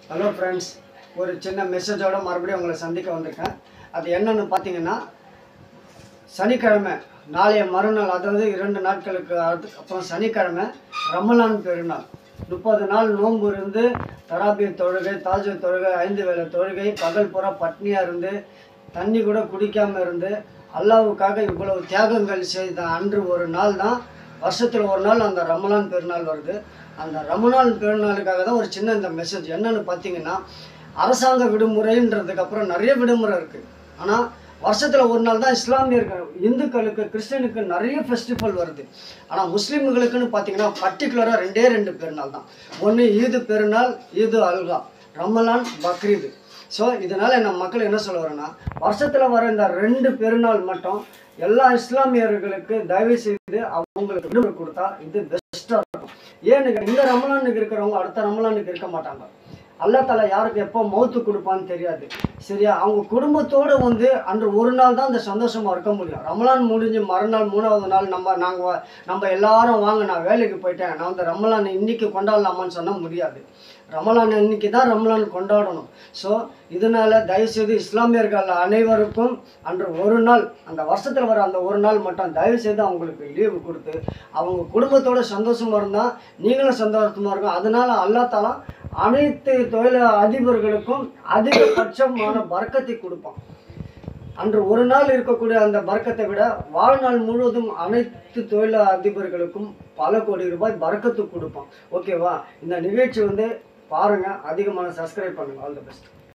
hello friends ஒரு சின்ன மெசேஜோட மறுபடியும் உங்களை சந்திக்க வந்திருக்கேன் அது என்னன்னு பார்த்தீங்கன்னா சனிக்கிழமை நாளைய மறுநாள் அதாவது இரண்டு நாட்களுக்கு அடுத்து அப்புறம் சனிக்கிழமை ரமலான் பெருநாள் முப்பது நாள் நோன்பு இருந்து தராபி தொழுகை தாஜு தொழுகை ஐந்து வேளை தொழுகை பகல் புறா பட்னியாக இருந்து தண்ணி கூட குடிக்காமல் இருந்து அல்லாவுக்காக இவ்வளவு தியாகங்கள் செய்த அன்று ஒரு நாள் தான் வருஷத்தில் ஒரு நாள் அந்த ரமலான் பெருநாள் வருது அந்த ரமலான் பெருநாளுக்காக தான் ஒரு சின்ன இந்த மெசேஜ் என்னன்னு பார்த்தீங்கன்னா அரசாங்க விடுமுறைன்றதுக்கு அப்புறம் நிறைய விடுமுறை இருக்குது ஆனால் வருஷத்தில் ஒரு நாள் தான் இஸ்லாமியர்கள் இந்துக்களுக்கு கிறிஸ்டியனுக்கு நிறைய ஃபெஸ்டிவல் வருது ஆனால் முஸ்லீம்களுக்குன்னு பார்த்தீங்கன்னா பர்டிகுலராக ரெண்டே ரெண்டு பெருநாள் தான் ஒன்று ஈது பெருநாள் ஈது அல்கா ரமலான் பக்ரீது ஸோ இதனால் நம்ம மக்கள் என்ன சொல்ல வரேன்னா வருஷத்தில் வர இந்த ரெண்டு பெருநாள் மட்டும் எல்லா இஸ்லாமியர்களுக்கு தயவு செய்து அவங்களுக்கு விடுமுறை கொடுத்தா இது பெஸ்ட்டாக இருக்கும் ஏன்னு கேட்டா, இந்த ரமலானுக்கு இருக்கிறவங்க அடுத்த ரமலானுக்கு இருக்க மாட்டாங்க அல்லா தாலா யாருக்கு எப்போ மௌத்து கொடுப்பான்னு தெரியாது சரியா அவங்க குடும்பத்தோடு வந்து அன்று ஒரு நாள் தான் அந்த சந்தோஷமாக இருக்க முடியும் ரமலான் முடிஞ்சு மறுநாள் மூணாவது நாள் நம்ம நாங்கள் நம்ம எல்லாரும் வாங்க நான் வேலைக்கு போயிட்டேன் நான் வந்து ரமலான் இன்னைக்கு கொண்டாடலாமான்னு சொன்னால் முடியாது ரமலான் இன்னைக்கு தான் ரமலான் கொண்டாடணும் ஸோ இதனால் தயவுசெய்து இஸ்லாமியர்கள் அனைவருக்கும் அன்று ஒரு நாள் அந்த வருஷத்தில் வர அந்த ஒரு நாள் மட்டும் தயவுசெய்து அவங்களுக்கு லீவு கொடுத்து அவங்க குடும்பத்தோட சந்தோஷமாக இருந்தால் நீங்களும் சந்தோஷமாக இருக்கும் அதனால் அல்லா தாலா அனைத்து தொழில் அதிபர்களுக்கும் அதிகபட்சமான பறக்கத்தை கொடுப்பான் அன்று ஒரு நாள் இருக்கக்கூடிய அந்த பறக்கத்தை விட வாழ்நாள் முழுவதும் அனைத்து தொழில் அதிபர்களுக்கும் பல கோடி ரூபாய் பறக்கத்து கொடுப்பான் ஓகேவா இந்த நிகழ்ச்சி வந்து பாருங்கள் அதிகமான சப்ஸ்கிரைப் பண்ணுங்கள் ஆல் தி பெஸ்ட்